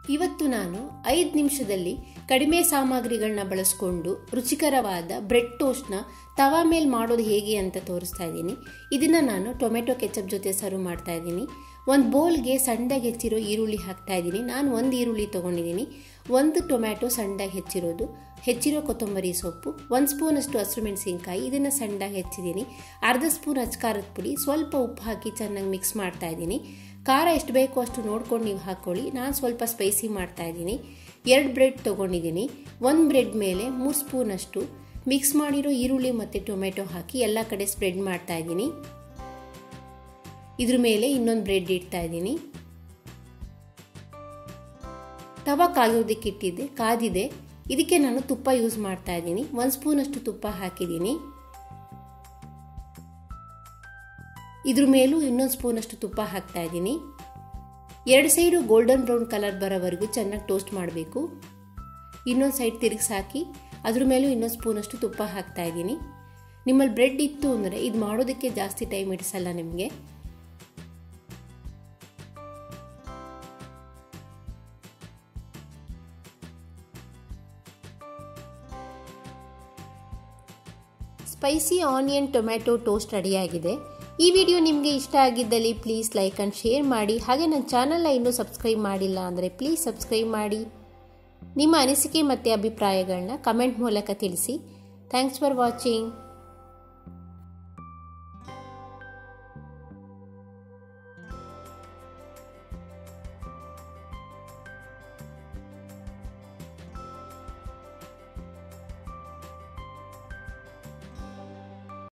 ಇವತ್ತು ನಾನು ಐದು ನಿಮಿಷದಲ್ಲಿ ಕಡಿಮೆ ಸಾಮಗ್ರಿಗಳನ್ನ ಬಳಸ್ಕೊಂಡು ರುಚಿಕರವಾದ ಬ್ರೆಡ್ ಟೋಸ್ಟ್ನ ತವಾ ಮೇಲೆ ಮಾಡೋದು ಹೇಗೆ ಅಂತ ತೋರಿಸ್ತಾ ಇದ್ದೀನಿ ಇದನ್ನು ನಾನು ಟೊಮೆಟೊ ಕೆಚಪ್ ಜೊತೆ ಸರ್ವ್ ಮಾಡ್ತಾ ಇದ್ದೀನಿ ಒಂದು ಬೌಲ್ಗೆ ಸಣ್ಣದಾಗಿ ಹೆಚ್ಚಿರೋ ಈರುಳ್ಳಿ ಹಾಕ್ತಾ ಇದ್ದೀನಿ ನಾನು ಒಂದು ಈರುಳ್ಳಿ ತೊಗೊಂಡಿದ್ದೀನಿ ಒಂದು ಟೊಮ್ಯಾಟೊ ಸಣ್ಣದಾಗಿ ಹೆಚ್ಚಿರೋದು ಹೆಚ್ಚಿರೋ ಕೊತ್ತಂಬರಿ ಸೊಪ್ಪು ಒಂದು ಸ್ಪೂನಷ್ಟು ಹಸಿರು ಮೆಣಸಿನ್ಕಾಯಿ ಇದನ್ನು ಸಣ್ಣದಾಗಿ ಹೆಚ್ಚಿದ್ದೀನಿ ಅರ್ಧ ಸ್ಪೂನ್ ಅಚ್ಕಾರದ ಪುಡಿ ಸ್ವಲ್ಪ ಉಪ್ಪು ಹಾಕಿ ಚೆನ್ನಾಗಿ ಮಿಕ್ಸ್ ಮಾಡ್ತಾ ಇದ್ದೀನಿ ಖಾರ ಎಷ್ಟು ಬೇಕೋ ಅಷ್ಟು ನೋಡ್ಕೊಂಡು ನೀವು ಹಾಕ್ಕೊಳ್ಳಿ ನಾನು ಸ್ವಲ್ಪ ಸ್ಪೈಸಿ ಮಾಡ್ತಾ ಇದ್ದೀನಿ ಎರಡು ಬ್ರೆಡ್ ತೊಗೊಂಡಿದ್ದೀನಿ ಒಂದು ಬ್ರೆಡ್ ಮೇಲೆ ಮೂರು ಸ್ಪೂನಷ್ಟು ಮಿಕ್ಸ್ ಮಾಡಿರೋ ಈರುಳ್ಳಿ ಮತ್ತು ಟೊಮೆಟೊ ಹಾಕಿ ಎಲ್ಲ ಕಡೆ ಸ್ಪ್ರೆಡ್ ಮಾಡ್ತಾ ಇದ್ದೀನಿ ಇದ್ರ ಮೇಲೆ ಇನ್ನೊಂದು ಬ್ರೆಡ್ ಇಡ್ತಾ ಇದ್ದೀನಿ ತವ ಕಾಯೋದಕ್ಕೆ ಇಟ್ಟಿದ್ದೆ ಕಾದಿದೆ ಇದಕ್ಕೆ ನಾನು ತುಪ್ಪ ಯೂಸ್ ಮಾಡ್ತಾ ಇದ್ದೀನಿ ಒಂದು ಸ್ಪೂನಷ್ಟು ತುಪ್ಪ ಹಾಕಿದ್ದೀನಿ ಇದ್ರ ಮೇಲೂ ಇನ್ನೊಂದು ಸ್ಪೂನಷ್ಟು ತುಪ್ಪ ಹಾಕ್ತಾ ಇದ್ದೀನಿ ಎರಡು ಸೈಡು ಗೋಲ್ಡನ್ ಬ್ರೌನ್ ಕಲರ್ ಬರೋವರೆಗೂ ಚೆನ್ನಾಗಿ ಟೋಸ್ಟ್ ಮಾಡಬೇಕು ಇನ್ನೊಂದು ಸೈಡ್ ತಿರುಗಿಸಿ ಹಾಕಿ ಅದ್ರ ಮೇಲೂ ಇನ್ನೊಂದು ಸ್ಪೂನಷ್ಟು ತುಪ್ಪ ಹಾಕ್ತಾ ಇದ್ದೀನಿ ನಿಮ್ಮಲ್ಲಿ ಬ್ರೆಡ್ ಇತ್ತು ಅಂದರೆ ಇದು ಮಾಡೋದಕ್ಕೆ ಜಾಸ್ತಿ ಟೈಮ್ ಇಡಿಸಲ್ಲ ನಿಮಗೆ ಸ್ಪೈಸಿ ಆನಿಯನ್ ಟೊಮ್ಯಾಟೊ ಟೋಸ್ಟ್ ರೆಡಿಯಾಗಿದೆ ಈ ವಿಡಿಯೋ ನಿಮಗೆ ಇಷ್ಟ ಆಗಿದ್ದಲ್ಲಿ ಪ್ಲೀಸ್ ಲೈಕ್ ಆ್ಯಂಡ್ ಶೇರ್ ಮಾಡಿ ಹಾಗೆ ನನ್ನ ಚಾನಲ್ನ ಇನ್ನೂ ಸಬ್ಸ್ಕ್ರೈಬ್ ಮಾಡಿಲ್ಲ ಅಂದರೆ ಪ್ಲೀಸ್ ಸಬ್ಸ್ಕ್ರೈಬ್ ಮಾಡಿ ನಿಮ್ಮ ಅನಿಸಿಕೆ ಮತ್ತು ಅಭಿಪ್ರಾಯಗಳನ್ನ ಕಮೆಂಟ್ ಮೂಲಕ ತಿಳಿಸಿ ಥ್ಯಾಂಕ್ಸ್ ಫಾರ್ ವಾಚಿಂಗ್